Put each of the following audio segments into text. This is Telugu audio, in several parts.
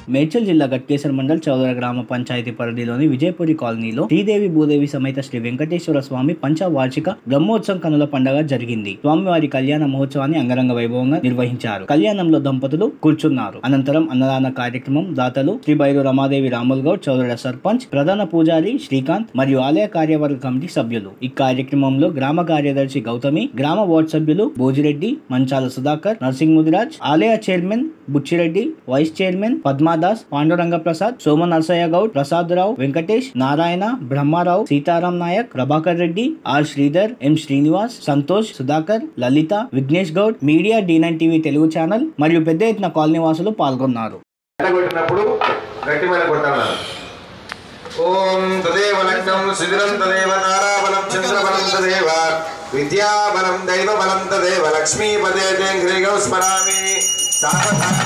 మేడ్చల్ జిల్లా గట్కేశ్వర మండల్ చౌదర గ్రామ పంచాయతీ పరిధిలోని విజయపురి కాలనీలో శ్రీదేవి భూదేవి సమేత శ్రీ వెంకటేశ్వర స్వామి పంచవార్షిక బ్రహ్మోత్సవం కనుల పండగ జరిగింది స్వామివారి కళ్యాణ మహోత్సవాన్ని అంగరంగ వైభవంగా నిర్వహించారు కళ్యాణంలో దంపతులు కూర్చున్నారు అనంతరం అన్నదాన కార్యక్రమం దాతలు శ్రీ బైరు రమాదేవి రాముల్ గౌడ్ చౌదర సర్పంచ్ ప్రధాన పూజారి శ్రీకాంత్ మరియు ఆలయ కార్యవర్గ కమిటీ సభ్యులు ఈ కార్యక్రమంలో గ్రామ కార్యదర్శి గౌతమి గ్రామ వార్డు సభ్యులు భోజిరెడ్డి మంచాల సుధాకర్ నర్సింగ్ ముదిరాజ్ ఆలయ chairman Buchireddy vice chairman Padmadas Panduranga Prasad Soma Narasaiah Goud Prasad Rao Venkatesh Narayana Brahmarao Sitaram Naik Prabhakar Reddy R Sridhar M Srinivas Santosh Sudhakar Lalitha Vignesh Goud media D nine TV Telugu channel మరియు పెద్ద ఎత్తున కాలనీ వాసులు పాల్గొన్నారు కొట్టినప్పుడు గట్టి మీద కొట్టాలి ఓం తదేవ లగ్నం శిథిరం తదేవ నారాబలం చంద్రబలం తదేవ విద్యాబలం దైవబలం తదేవ లక్ష్మీపదే గ్రీగం స్మరామి సావధాన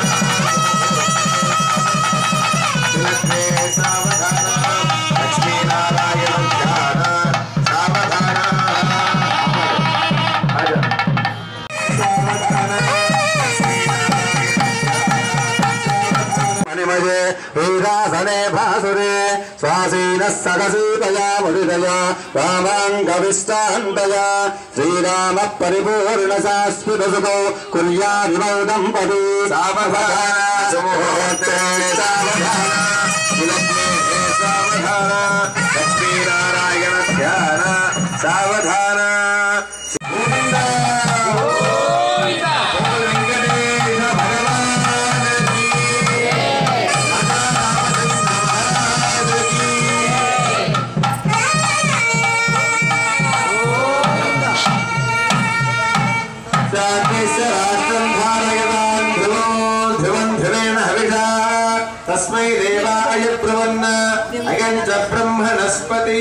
తిలక్ష్మే సావధాన లక్ష్మీనారాయణ ధ్యాన సావధాన అజ మణిమయే వీరాసనే భాసురే శ్వాసీన సహసీతయా ముదితయా వామాంగవిష్టాంతయా శ్రీరామ పరిపూర్ణ శాశ్వత సుఖో కుర్యాదిమౌదం పది సావధాన సుముహూర్తే సావధాన విలగ్నే సావధాన లక్ష్మీనారాయణ ధ్యాన సావధాన గోవింద గోవింద వెంకటేశ భగవాన్ తస్మై దేవాయ ప్రవన్న అయం చ బ్రహ్మణస్పతి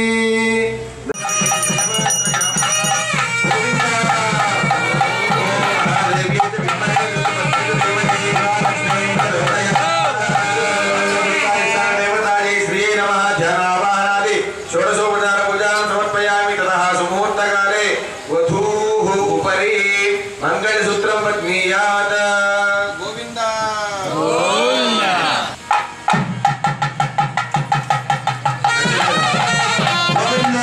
షోడశోపచార పూజాం సమర్పయామి తతః సుముహూర్తకాలే వధూః ఉపరి మంగళసూత్రం పత్నీయాత్ గోవింద గోవింద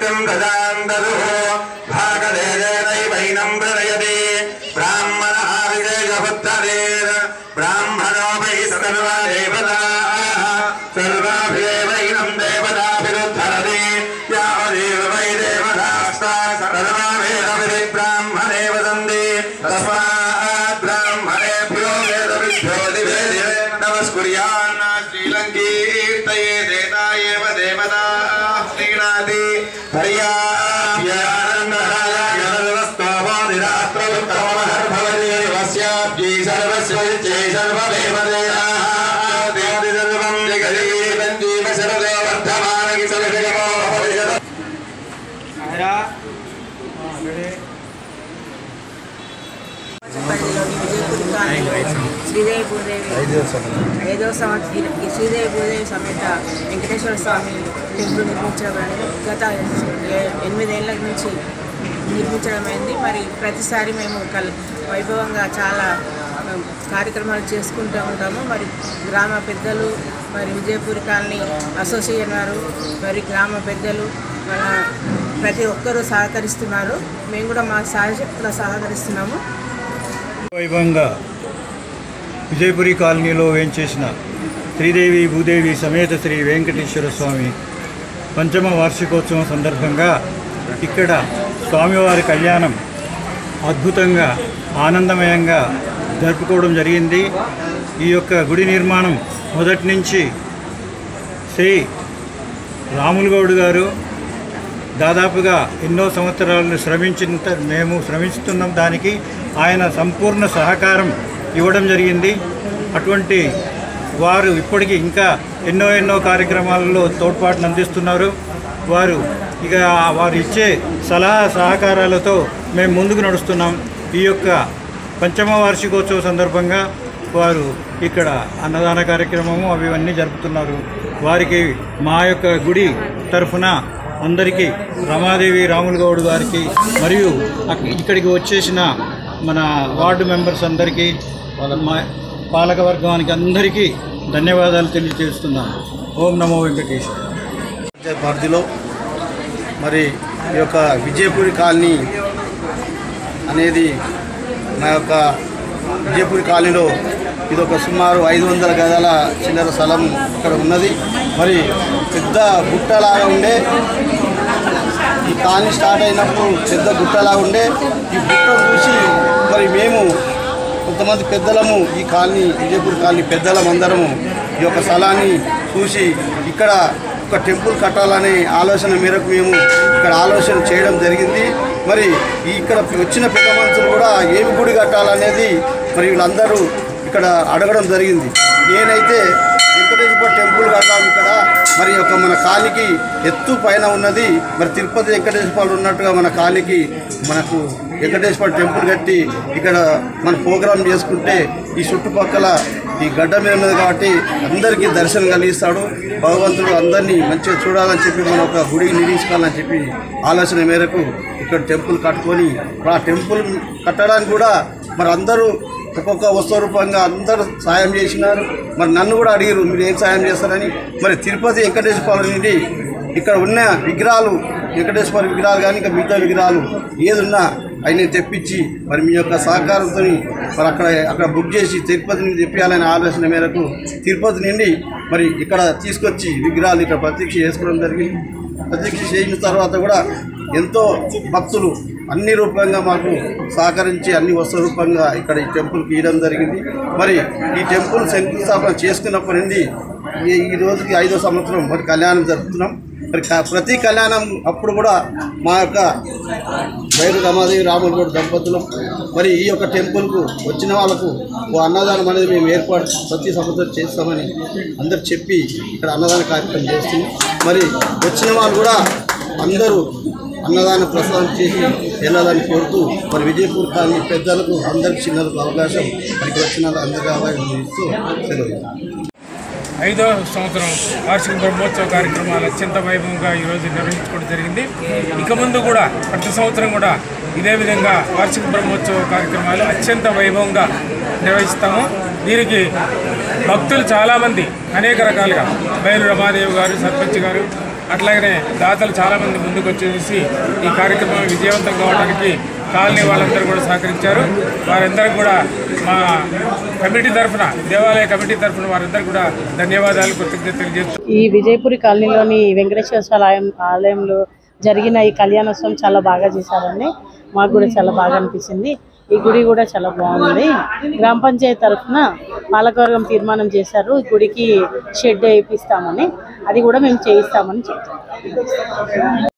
भागदेयम् गजान्दरुः भागदेयैवैनम् प्रणयति ब्राह्मणः विजयपुत्तरेर् ब्राह्मणो वै सर्वा देवताः सर्वाभिदेवैनम् देवताभिरुद्धरति यावदेव वै देवतास्ता सर्वाभिरविधि ब्राह्मणे वदन्ति तस्मात् ब्राह्मणेभ्यो वेदविभ्यो दिवे दिवे नमस्कुर्यान्न श्रीलङ्कीर्तये देता एव देवता प्रीणाति वर्धमान పరిధిలోని విజయపూర్ కాలనీలో శ్రీదేవి భూదేవి ఐదవ సంవత్సరం ఈ శ్రీదేవి భూదేవి సమేత వెంకటేశ్వర స్వామి టెంపుల్ నిర్మించబడింది గత ఏ- ఎనిమిదేళ్ల నుంచి నిర్మించడమైంది మరి ప్రతిసారి మేము కల్ వైభవంగా చాలా ఆ, కార్యక్రమాలు చేసుకుంటూ ఉంటాము మరి గ్రామ పెద్దలు మరి విజయపూర్ కాలనీ అసోసియేషన్ వారు మరి గ్రామ పెద్దలు మన ప్రతి ఒక్కరూ సహకరిస్తున్నారు మేము కూడా మా సహశక్తుల సహకరిస్తున్నాము వైభవంగా విజయపురి కాలనీలో వేంచేసిన శ్రీదేవి భూదేవి సమేత శ్రీ వెంకటేశ్వర స్వామి పంచమ వార్షికోత్సవం సందర్భంగా ఇక్కడ స్వామివారి కళ్యాణం అద్భుతంగా ఆనందమయంగా జరుపుకోవడం జరిగింది ఈ యొక్క గుడి నిర్మాణం మొదటి నుంచి శ్రీ రాములగౌడ్ గారు దాదాపుగా ఎన్నో సంవత్సరాలను శ్రమించిన మేము శ్రమిస్తున్నాం దానికి ఆయన సంపూర్ణ సహకారం ఇవ్వడం జరిగింది అటువంటి వారు ఇప్పటికీ ఇంకా ఎన్నో ఎన్నో కార్యక్రమాలలో తోడ్పాటును అందిస్తున్నారు వారు ఇక వారు ఇచ్చే సలహా సహకారాలతో మేము ముందుకు నడుస్తున్నాం ఈ యొక్క పంచమ వార్షికోత్సవ సందర్భంగా వారు ఇక్కడ అన్నదాన కార్యక్రమము అవి ఇవన్నీ జరుపుతున్నారు వారికి మా యొక్క గుడి తరఫున అందరికీ రమాదేవి రాములు గౌడ్ గారికి మరియు అక్- ఇక్కడికి వచ్చేసిన మన వార్డు మెంబర్స్ అందరికీ మా పాలక వర్గానికి అందరికీ ధన్యవాదాలు తెలియజేస్తున్నాను ఓం నమో వెంకటేశ్వర పంచాయత్ పరిధిలో మరి ఈ యొక్క విజయపూరి కాలనీ అనేది మా యొక్క విజయపూరి కాలనీలో ఇది ఒక సుమారు ఐదు వందల గదాల చిల్లర స్థలం ఇక్కడ ఉన్నది మరి పెద్ద గుట్టలాగా ఉండే ఈ కాలనీ స్టార్ట్ అయినప్పుడు పెద్ద గుట్టలాగా ఉండే ఈ గుట్టను చూసి మరి మేము కొంతమంది పెద్దలము ఈ కాలనీ విజయపూర్ కాలనీ పెద్దలం అందరము ఈ యొక్క స్థలాన్ని చూసి ఇక్కడ ఒక టెంపుల్ కట్టాలనే ఆలోచన మేరకు మేము ఇక్కడ ఆలోచన చేయడం జరిగింది మరి ఈ ఇక్కడ వచ్చిన పెద్ద మనుషులు కూడా ఏమి గుడి కట్టాలనేది మరి వీళ్ళందరూ ఇక్కడ అడగడం జరిగింది నేనైతే వెంకటేశ్వర టెంపుల్ కట్టాం ఇక్కడ మరి యొక్క మన కాలికి ఎత్తు పైన ఉన్నది మరి తిరుపతి వెంకటేశ్వర ఉన్నట్టుగా మన కాలికి మనకు వెంకటేశ్వర టెంపుల్ కట్టి ఇక్కడ మన ప్రోగ్రాం చేసుకుంటే ఈ చుట్టుపక్కల ఈ గడ్డ మీద ఉన్నది కాబట్టి అందరికీ దర్శనం కలిగిస్తాడు భగవంతుడు అందరినీ మంచిగా చూడాలని చెప్పి మనం ఒక గుడికి నిర్మించుకోవాలని చెప్పి ఆలోచన మేరకు ఇక్కడ టెంపుల్ కట్టుకొని ఆ టెంపుల్ కట్టడానికి కూడా మరి అందరూ ఒక్కొక్క వస్తువు రూపంగా అందరూ సాయం చేసినారు మరి నన్ను కూడా అడిగారు మీరు ఏం సాయం చేస్తారని మరి తిరుపతి వెంకటేశ్వర నుండి ఇక్కడ ఉన్న విగ్రహాలు వెంకటేశ్వర విగ్రహాలు కానీ ఇంకా మిగతా విగ్రహాలు ఏది ఉన్నా అవి నేను తెప్పించి మరి మీ యొక్క సహకారంతో మరి అక్కడ అక్కడ బుక్ చేసి తిరుపతి నుండి తెప్పించాలనే ఆలోచన మేరకు తిరుపతి నుండి మరి ఇక్కడ తీసుకొచ్చి విగ్రహాలు ఇక్కడ ప్రత్యక్ష చేసుకోవడం జరిగింది ప్రత్యక్ష చేసిన తర్వాత కూడా ఎంతో భక్తులు అన్ని రూపంగా మాకు సహకరించి అన్ని వస్తు రూపంగా ఇక్కడ ఈ టెంపుల్కి ఇవ్వడం జరిగింది మరి ఈ టెంపుల్ శంకుస్థాపన చేసుకున్నప్పటి నుండి ఈ ఈ రోజుకి ఐదో సంవత్సరం మరి కళ్యాణం జరుపుతున్నాం మరి క- ప్రతి కళ్యాణం అప్పుడు కూడా మా యొక్క వైరు రమాదేవి రాములగౌడ్ దంపతులు మరి ఈ యొక్క టెంపుల్కు వచ్చిన వాళ్ళకు ఓ అన్నదానం అనేది మేము ఏర్పాటు ప్రతి సంవత్సరం చేస్తామని అందరు చెప్పి ఇక్కడ అన్నదాన కార్యక్రమం చేస్తున్నాం మరి వచ్చిన వాళ్ళు కూడా అందరూ అన్నదాన ప్రసాదం చేసి వెళ్ళాలని కోరుతూ మరి విజయపూర్ కాలనీ పెద్దలకు అందరికి చిన్నలకు అవకాశం ఇక్కడికి వచ్చిన అందరికీ అవకాశం ఇస్తూ సెలవు ఐదో సంవత్సరం వార్షిక బ్రహ్మోత్సవ కార్యక్రమాలు అత్యంత వైభవంగా ఈరోజు నిర్వహించుకోవడం జరిగింది ఇక ముందు కూడా ప్రతి సంవత్సరం కూడా ఇదే విధంగా వార్షిక బ్రహ్మోత్సవ కార్యక్రమాలు అత్యంత వైభవంగా నిర్వహిస్తాము దీనికి భక్తులు చాలామంది అనేక రకాలుగా బయలు రమాదేవి గారు సర్పంచ్ గారు అట్లాగనే దాతలు చాలామంది ముందుకు వచ్చేసి ఈ కార్యక్రమం విజయవంతం కావడానికి కాలనీ వాళ్ళందరూ కూడా సహకరించారు వారందరికీ కూడా మా కమిటీ తరఫున దేవాలయ కమిటీ తరఫున వారందరికీ కూడా ధన్యవాదాలు కృతజ్ఞతలు చేస్తూ ఈ విజయపురి కాలనీలోని వెంకటేశ్వర స్వామి ఆలయం ఆలయంలో జరిగిన ఈ కళ్యాణోత్సవం చాలా బాగా చేశారండి మాకు కూడా చాలా బాగా అనిపించింది ఈ గుడి కూడా చాలా బాగుంది గ్రామ పంచాయతీ తరఫున పాలకవర్గం తీర్మానం చేశారు ఈ గుడికి షెడ్ వేయిస్తామని అది కూడా మేము చేయిస్తామని చెప్తాం